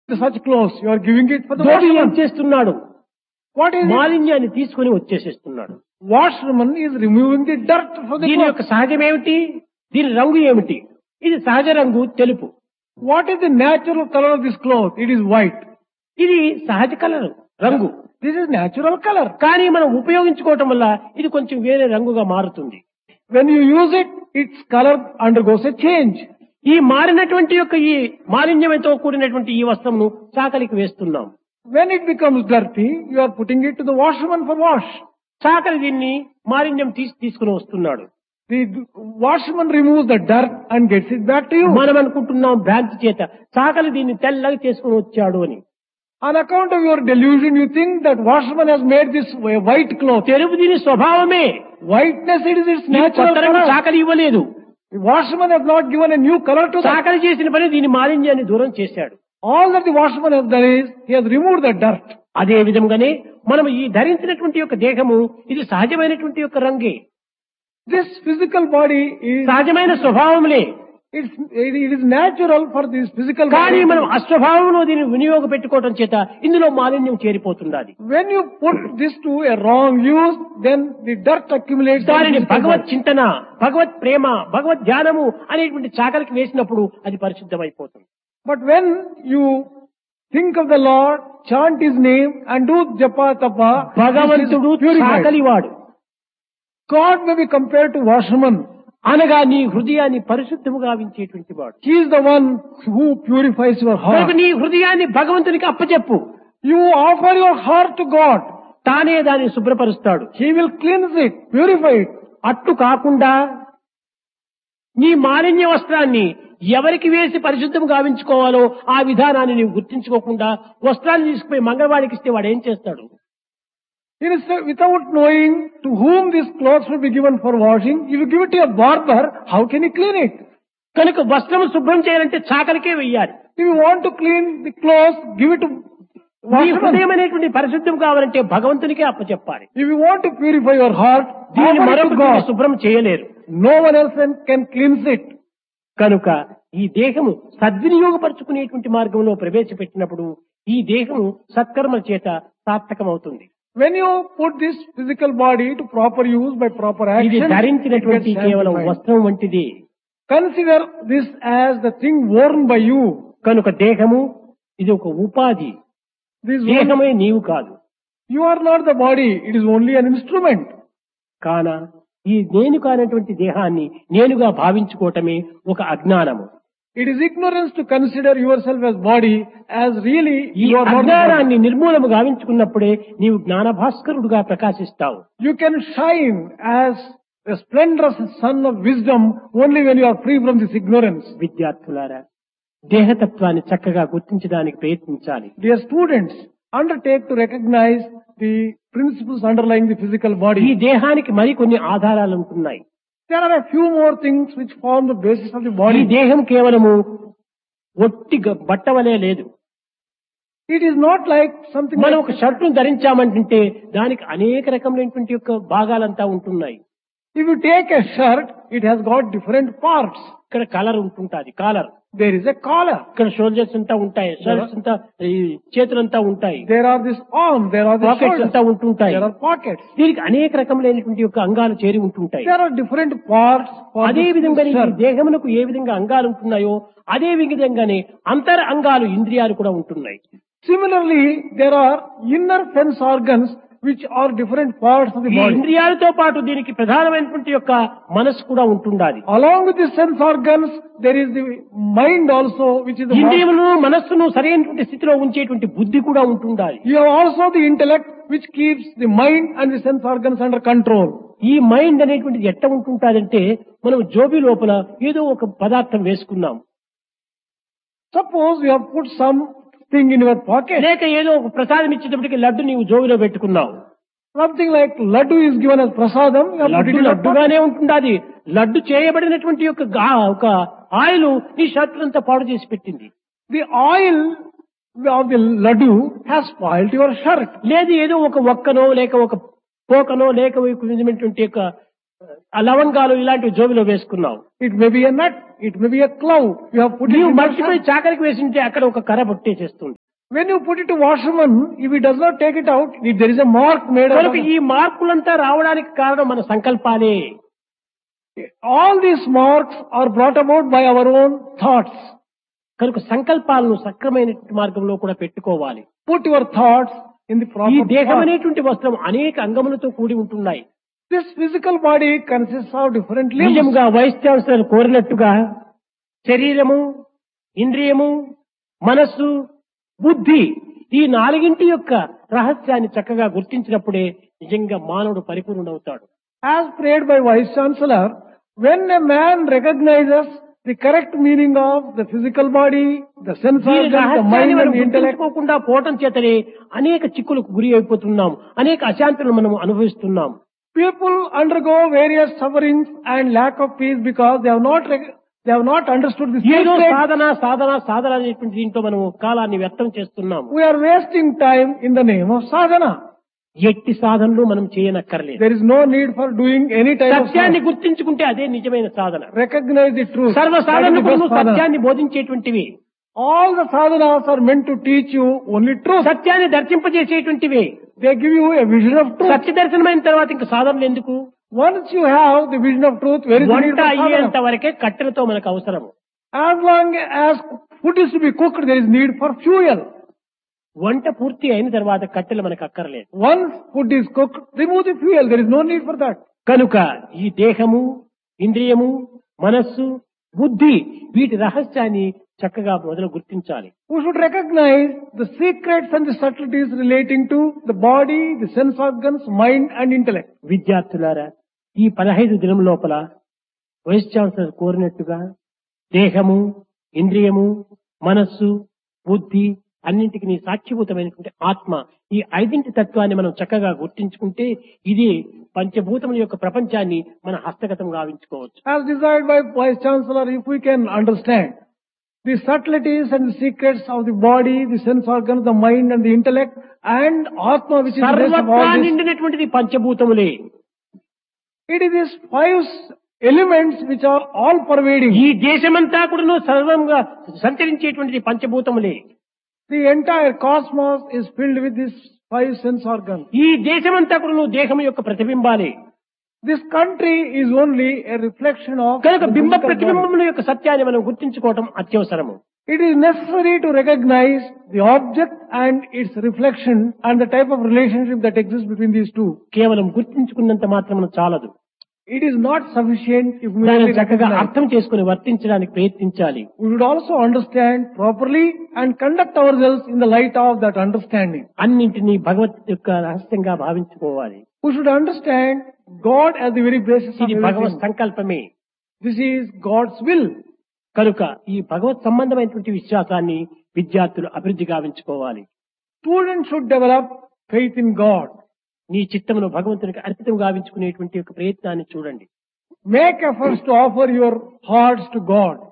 such clothes. You are giving it for the dhobi ఏం washerman. చేస్తున్నాడు What is it? మాలిన్యాన్ని తీసుకుని వచ్చేసేస్తున్నాడు Washerman is removing the dirt from the దీని clothes. యొక్క సహజం ఏమిటి దీని రంగు ఏమిటి ఇది సహజ రంగు తెలుపు What is the natural color of this cloth? It is white. ఇది సహజ కలర్ రంగు This is natural color. కానీ మనం ఉపయోగించుకోవటం వల్ల ఇది కొంచెం వేరే రంగుగా మారుతుంది When you use it, its color undergoes a change. ఈ మారినటువంటి యొక్క ఈ మాలిన్యంతో కూడినటువంటి ఈ వస్త్రంను చాకలికి వేస్తున్నాం When it becomes dirty, you are putting it to the washerman for wash. చాకలి దీన్ని మాలిన్యం తీసి తీసుకుని వస్తున్నాడు The washerman removes the dirt and gets it back to you. మనం అనుకుంటున్నాం భ్రాంతి చేత చాకలి దీన్ని తెల్లగా చేసుకుని వచ్చాడు అని On account of your delusion, you think that washerman has made this a white cloth. తెలుపు దీని స్వభావమే Whiteness it is its ఈ natural కొత్త రంగు color. చాకలి ఇవ్వలేదు The washerman has not given a new color to that. చాకలి చేసిన పని దీని మాలిన్యాన్ని దూరం చేశాడు All that the washerman has done is, he has removed the dirt. అదే విధంగానే మనం ఈ ధరించినటువంటి యొక్క దేహము ఇది సహజమైనటువంటి యొక్క రంగే This physical body is, సహజమైన స్వభావములే it's, it it is natural for this physical కానీ body. మనం అస్వభావంలో దీన్ని వినియోగ పెట్టుకోవటం చేత ఇందులో మాలిన్యం చేరిపోతుండాలి When you put this to a wrong use, then the dirt accumulates. on the దానిని physical భగవత్ body. చింతన భగవత్ ప్రేమ భగవత్ ధ్యానము అనేటువంటి చాకలికి వేసినప్పుడు అది పరిశుద్ధమైపోతుంది But when you think of the Lord, chant His name and do japa tapa, this భగవంతుడు is purified. చాకలివాడు God may be compared to washerman. అనగా నీ హృదయాన్ని పరిశుద్ధము గావించేటువంటి వాడు He is the one who purifies your కనుక heart. నీ హృదయాన్ని భగవంతునికి అప్పచెప్పు You offer your heart to God. తానే దాన్ని శుభ్రపరుస్తాడు He will cleanse it, purify it. అట్టు కాకుండా నీ మాలిన్య వస్త్రాన్ని ఎవరికి వేసి పరిశుద్ధం గావించుకోవాలో ఆ విధానాన్ని నీవు గుర్తించుకోకుండా వస్త్రాన్ని తీసుకుపోయి మంగళవాడికి ఇస్తే వాడు ఏం చేస్తాడు Instead, without knowing to whom these clothes will be given for washing, if you give it to a barber, how can he clean it? కనుక వస్త్రం శుభ్రం చేయాలంటే చాకలికే వెయ్యాలి If you want to clean the clothes, give it to నీ washerman. హృదయం అనేటువంటి పరిశుద్ధం కావాలంటే భగవంతునికే అప్పచెప్పాలి If you want to purify your heart, దీన్ని offer it to మరొకటి God. శుభ్రం చేయలేరు No one else can, can cleanse it. కనుక ఈ దేహము సద్వినియోగపరుచుకునేటువంటి మార్గంలో ప్రవేశపెట్టినప్పుడు ఈ దేహము సత్కర్మల చేత సార్థకమవుతుంది When you put this physical body to proper use by proper ఇది action, it ధరించినటువంటి gets కేవలం sanctified. వస్త్రం వంటిది Consider this as the thing worn by you. కనుక దేహము ఇది ఒక ఉపాధి This one, దేహమే నీవు కాదు you are not the body, it is only an instrument. కాన ఈ నేను కానటువంటి దేహాన్ని నేనుగా భావించుకోవటమే ఒక అజ్ఞానము It is ignorance to consider yourself as body as really ఈ you are not the body. అజ్ఞానాన్ని నిర్మూలము గావించుకున్నప్పుడే నీవు జ్ఞానభాస్కరుడుగా ప్రకాశిస్తావు You can shine as a splendorous sun of wisdom only when you are free from this ignorance. విద్యార్థులారా దేహతత్వాన్ని చక్కగా గుర్తించడానికి ప్రయత్నించాలి Dear students, undertake to recognize the principles underlying the physical ఈ body. దేహానికి మరికొన్ని ఆధారాలు ఉంటున్నాయి There are a few more things which form the basis of the ఈ body. దేహం కేవలము ఒట్టి గ- బట్ట వలె లేదు It is not like something మనం like ఒక షర్టును ధరించామంటుంటే దానికి అనేక రకములైనటువంటి యొక్క భాగాలంతా ఉంటున్నాయి if you take a shirt, it has got different parts. ఇక్కడ కలర్ ఉంటుంటాది collar There is a collar. ఇక్కడ షోల్డర్స్ అంతా ఉంటాయి షర్ట్స్ అంతా ఈ చేతులంతా ఉంటాయి There are this arm, there are the pockets shoulders, అంతా ఉంటుంటాయి there are pockets. దీనికి అనేక రకములైనటువంటి యొక్క అంగాలు చేరి ఉంటుంటాయి There are different parts for అదే this విధంగా ఈ shirt. దేహమునకు ఏ విధంగా అంగాలు ఉంటున్నాయో అదే విధంగానే అంతర్ అంగాలు ఇంద్రియాలు కూడా ఉంటున్నాయి Similarly, there are inner sense organs which are different parts of the ఈ body. ఇంద్రియాలతో పాటు దీనికి ప్రధానమైనటువంటి యొక్క మనసు కూడా ఉంటుండాలి Along with the sense organs, there is the mind also, which is the master. ఇంద్రియములను మనస్సును సరైనటువంటి స్థితిలో ఉంచేటువంటి బుద్ధి కూడా ఉంటుండాలి You have also the intellect which keeps the mind and the sense organs under control. ఈ మైండ్ అనేటువంటిది ఎట్ట ఉంటుంటాదంటే మనం జోబి లోపల ఏదో ఒక పదార్థం వేసుకున్నాం Suppose you have put something in your pocket. లేక ఏదో ఒక ప్రసాదం ఇచ్చేటప్పటికి లడ్డు నీవు జోబిలో పెట్టుకున్నావు Something like laddu is given as prasadam. You have put laddu it in your pocket. లడ్డుగానే ఉంటుండాది laddu చేయబడినటువంటి యొక్క గా- ఒక ఆయిల్ నీ షర్ట్ అంతా పాడు చేసి పెట్టింది The oil of the laddu has spoiled your shirt. లేదు ఏదో ఒక ఒక్కనో లేక ఒక పోకనో లేక ఒక విధమైనటువంటి యొక్క ఆ లవంగాలు ఇలాంటివి జోబిలో వేసుకున్నావు It may be a nut, it may be a cloud. You have put it నీవు in your మర్చిపోయి shirt. చాకరికి వేసింటే అక్కడ ఒక కర్ర పుట్టేసేస్తుంది When you put it to washerman, if he does not take it out, if there is a mark made out కనుక of ఈ మార్పులంతా రావడానికి కారణం మన సంకల్పాలే All these marks are brought about by our own thoughts. కనుక సంకల్పాలను సక్రమైన మార్గంలో కూడా పెట్టుకోవాలి Put your thoughts in the ఈ proper దేహం path. అనేటువంటి వస్త్రం అనేక అంగములతో కూడి ఉంటున్నాయి This physical body consists of different limbs. నిజంగా వైస్ ఛాన్సలర్ కోరినట్టుగా శరీరము ఇంద్రియము మనస్సు బుద్ధి ఈ నాలుగింటి యొక్క రహస్యాన్ని చక్కగా గుర్తించినప్పుడే నిజంగా మానవుడు పరిపూర్ణుడవుతాడు As prayed by Vice Chancellor, when a man recognizes the correct meaning of the physical body, the sense ఈ organs, the రహస్యాన్ని mind మనం and the intellect, గుర్తించుకోకుండా పోవటం చేతనే అనేక చిక్కులకు గురి అయిపోతున్నాం అనేక అశాంతులను మనం అనుభవిస్తున్నాం people undergo various sufferings and lack of peace because they have not rec- they have not understood the ఏదో secret. సాధన సాధన సాధన అనేటువంటి దీంట్లో మనం కాలాన్ని వ్యర్థం చేస్తున్నాం We are wasting time in the name of sadhana. ఎట్టి సాధనలు మనం చేయనక్కర్లేదు There is no need for doing any type of సత్యాన్ని sadhana. గుర్తించుకుంటే అదే నిజమైన సాధన Recognize the truth. సర్వ That is the సాధనలు best నువ్వు sadhana. సత్యాన్ని బోధించేటువంటివి All the sadhanas are meant to teach you only truth. సత్యాన్ని దర్శింపజేసేటువంటివి They give you a vision of truth. సత్య దర్శనమైన తర్వాత ఇంకా సాధనలు ఎందుకు Once you have the vision of truth, where is the need వంట for అయ్యేంత sadhana? వరకే కట్టెలతో మనకు అవసరం As long as food is to be cooked, there is need for fuel. వంట పూర్తి అయిన తర్వాత కట్టెలు మనకు అక్కర్లేదు Once food is cooked, remove the fuel. There is no need for that. కనుక ఈ దేహము ఇంద్రియము మనస్సు బుద్ధి వీటి రహస్యాన్ని చక్కగా మొదలు గుర్తించాలి We should recognize the secrets and the subtleties relating to the body, the sense organs, mind and intellect. విద్యార్థులారా ఈ పదహైదు దినం లోపల వైస్ ఛాన్సలర్ కోరినట్టుగా దేహము ఇంద్రియము మనస్సు బుద్ధి అన్నింటికి నీ సాక్షిభూతమైనటువంటి ఆత్మ ఈ ఐదింటి తత్వాన్ని మనం చక్కగా గుర్తించుకుంటే ఇది పంచభూతముల యొక్క ప్రపంచాన్ని మన హస్తగతం గావించుకోవచ్చు As desired by Vice Chancellor, if we can understand the subtleties and the secrets of the body, the sense organs, the mind and the intellect and Atma which is the base of సర్వత్రా all this, నిండినటువంటిది పంచభూతములే it is these five elements which are all pervading. ఈ దేశమంతా కూడా సర్వంగా సంచరించేటువంటిది పంచభూతములే The entire cosmos is filled with these five sense organs. ఈ దేశమంతా కూడా దేహం యొక్క ప్రతిబింబాలే This country is only a reflection of కనుక the బింబ physical body. ప్రతిబింబముల యొక్క సత్యాన్ని మనం గుర్తించుకోవటం అత్యవసరము It is necessary to recognize the object and its reflection and the type of relationship that exists between these two. కేవలం గుర్తించుకున్నంత మాత్రం చాలదు It is not sufficient if we దాన్ని only చక్కగా recognize. అర్థం చేసుకుని వర్తించడానికి ప్రయత్నించాలి We should also understand properly and conduct ourselves in the light of that understanding. అన్నింటినీ భగవత్ యొక్క రహస్యంగా భావించుకోవాలి We should understand God as the very basis of ఇది భగవత్ everything. సంకల్పమే This is God's will. కనుక ఈ భగవత్ సంబంధమైనటువంటి విశ్వాసాన్ని విద్యార్థులు అభివృద్ధి గావించుకోవాలి Students should develop faith in God. నీ చిత్తమును భగవంతునికి అర్పితం గావించుకునేటువంటి ఒక ప్రయత్నాన్ని చూడండి Make efforts to offer your hearts to God.